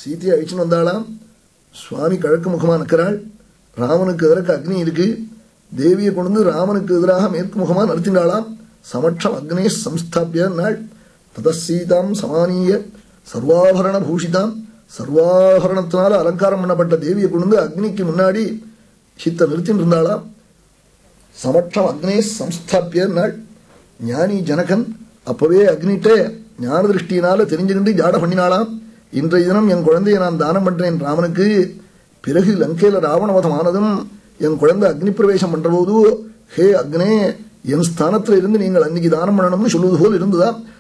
சீத்தையை அழிச்சுன்னு வந்தாளாம் சுவாமி கிழக்கு முகமா நிற்கிறாள் ராமனுக்கு எதிராக அக்னி இருக்கு தேவியை கொண்டு வந்து ராமனுக்கு எதிராக மேற்கு முகமா நிறுத்தினாளாம் சமட்சம் அக்னே சம்ஸ்தாபிய நாள் ததசீதாம் சமானிய சர்வாபரண பூஷிதாம் சர்வாபரணத்தினால அலங்காரம் பண்ணப்பட்ட தேவியை கொண்டு வந்து அக்னிக்கு முன்னாடி சித்த நிறுத்தின்னு இருந்தாளாம் சமட்சம் அக்னே சம்ஸ்தாபிய நாள் ஞானி ஜனகன் அப்பவே அக்னிட்டே ஞான திருஷ்டியினால தெரிஞ்சுக்கிட்டு ஜாட பண்ணினாளாம் இன்றைய தினம் என் குழந்தையை நான் தானம் பண்றேன் ராமனுக்கு பிறகு லங்கையில ராவணவதம் ஆனதும் என் குழந்தை அக்னி பிரவேசம் பண்ற போது ஹே அக்னே என் ஸ்தானத்துல இருந்து நீங்கள் அன்னைக்கு தானம் பண்ணணும்னு சொல்லுவது போல் இருந்துதான்